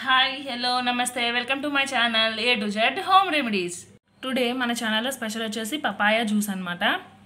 hi hello నమస్తే welcome to my channel A to Z home remedies today మన ఛానల్లో special వచ్చేసి papaya juice అనమాట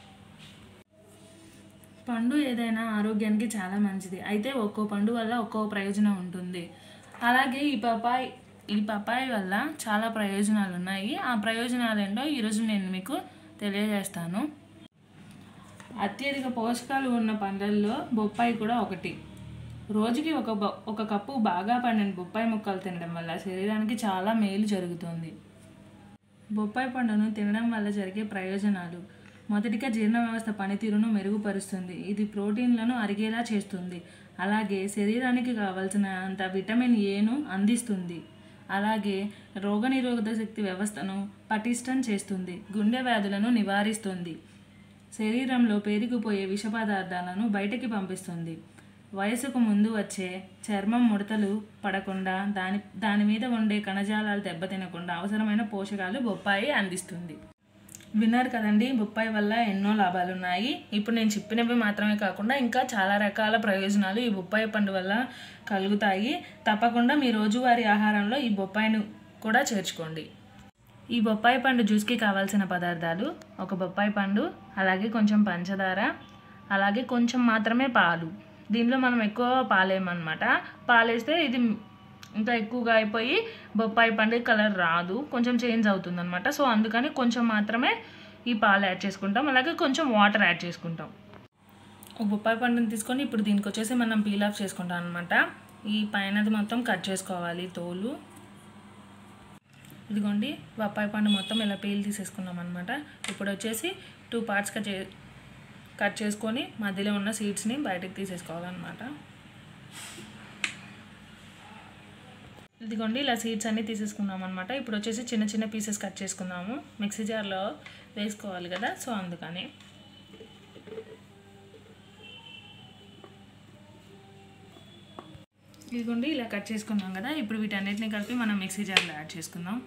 పండు ఏదైనా ఆరోగ్యానికి చాలా మంచిది అయితే ఒక్కో పండు వల్ల ఒక్కో ప్రయోజనం ఉంటుంది అలాగే ఈ పపాయ్ ఈ పపాయ్ వల్ల చాలా ప్రయోజనాలు ఉన్నాయి ఆ ప్రయోజనాలు ఏంటో ఈరోజు నేను మీకు తెలియజేస్తాను అత్యధిక పోషకాలు ఉన్న పండ్లల్లో బొప్పాయి కూడా ఒకటి రోజుకి ఒక బొ- ఒక కప్పు బాగా పండిన బొప్పాయి ముక్కలు తినడం వల్ల శరీరానికి చాలా మేలు జరుగుతుంది బొప్పాయి పండును తినడం వల్ల జరిగే ప్రయోజనాలు మొదటిగా జీర్ణ వ్యవస్థ పనితీరును మెరుగుపరుస్తుంది ఇది ప్రోటీన్లను అరిగేలా చేస్తుంది అలాగే శరీరానికి కావలసిన అంత విటమిన్ ఏను అందిస్తుంది అలాగే రోగనిరోధక శక్తి వ్యవస్థను పటిష్టం చేస్తుంది గుండె వ్యాధులను నివారిస్తుంది శరీరంలో పేరుకుపోయే విష పదార్థాలను బయటికి పంపిస్తుంది వయసుకు ముందు వచ్చే చర్మం ముడతలు పడకుండా దాని దాని మీద ఉండే కణజాలాలు దెబ్బతినకుండా అవసరమైన పోషకాలు బొప్పాయి అందిస్తుంది విన్నారు కదండి బొప్పాయి వల్ల ఎన్నో లాభాలు ఉన్నాయి ఇప్పుడు నేను చెప్పినవి మాత్రమే కాకుండా ఇంకా చాలా రకాల ప్రయోజనాలు ఈ బొప్పాయి పండు వల్ల కలుగుతాయి తప్పకుండా మీ రోజువారీ ఆహారంలో ఈ బొప్పాయిని కూడా చేర్చుకోండి ఈ బొప్పాయి పండు జ్యూస్కి కావాల్సిన పదార్థాలు ఒక బొప్పాయి పండు అలాగే కొంచెం పంచదార అలాగే కొంచెం మాత్రమే పాలు దీనిలో మనం ఎక్కువ పాలేమన్నమాట పాలేస్తే ఇది ఇంకా ఎక్కువగా అయిపోయి బొప్పాయి పండు కలర్ రాదు కొంచెం చేంజ్ అవుతుంది అనమాట సో అందుకని కొంచెం మాత్రమే ఈ పాలు యాడ్ చేసుకుంటాం అలాగే కొంచెం వాటర్ యాడ్ చేసుకుంటాం ఒక బొప్పాయి పండుని తీసుకొని ఇప్పుడు దీనికి వచ్చేసి మనం పీల్ ఆఫ్ చేసుకుంటాం అనమాట ఈ పైనది మొత్తం కట్ చేసుకోవాలి తోలు ఇదిగోండి బొప్పాయి పండు మొత్తం ఇలా పీల్ తీసేసుకున్నాం అనమాట ఇప్పుడు వచ్చేసి టూ పార్ట్స్గా చే కట్ చేసుకొని మధ్యలో ఉన్న సీడ్స్ని బయటకు తీసేసుకోవాలన్నమాట ఇదిగోండి ఇలా సీడ్స్ అన్నీ తీసేసుకున్నాం అనమాట ఇప్పుడు వచ్చేసి చిన్న చిన్న పీసెస్ కట్ చేసుకున్నాము మిక్సీ జార్లో వేసుకోవాలి కదా సో అందుకని ఇదిగోండి ఇలా కట్ చేసుకున్నాం కదా ఇప్పుడు వీటన్నిటిని కలిపి మనం మిక్సీ జార్లో యాడ్ చేసుకుందాం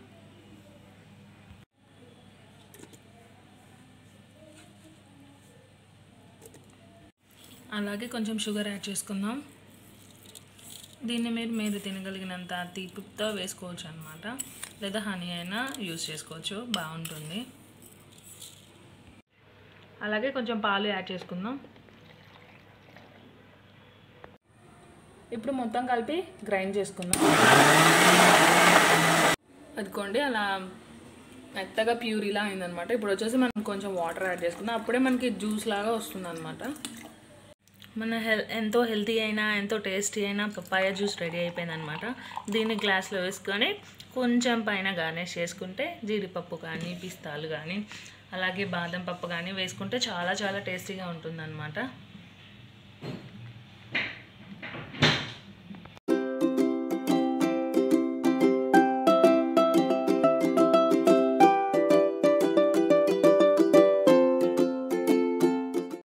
అలాగే కొంచెం షుగర్ యాడ్ చేసుకుందాం దీన్ని మీరు మీరు తినగలిగినంత తీపితో వేసుకోవచ్చు అనమాట లేదా హనీ అయినా యూస్ చేసుకోవచ్చు బాగుంటుంది అలాగే కొంచెం పాలు యాడ్ చేసుకుందాం ఇప్పుడు మొత్తం కలిపి గ్రైండ్ చేసుకుందాం అదిగోండి అలా మెత్తగా ప్యూరీలా అయిందనమాట ఇప్పుడు వచ్చేసి మనం కొంచెం వాటర్ యాడ్ చేసుకుందాం అప్పుడే మనకి జ్యూస్ లాగా వస్తుంది మన హెల్ ఎంతో హెల్తీ అయినా ఎంతో టేస్టీ అయినా పప్పాయ జ్యూస్ రెడీ అయిపోయింది అనమాట దీన్ని గ్లాస్లో వేసుకొని కొంచెం పైన గార్నిష్ చేసుకుంటే జీడిపప్పు కానీ పిస్తాలు కానీ అలాగే బాదం పప్పు కానీ వేసుకుంటే చాలా చాలా టేస్టీగా ఉంటుందన్నమాట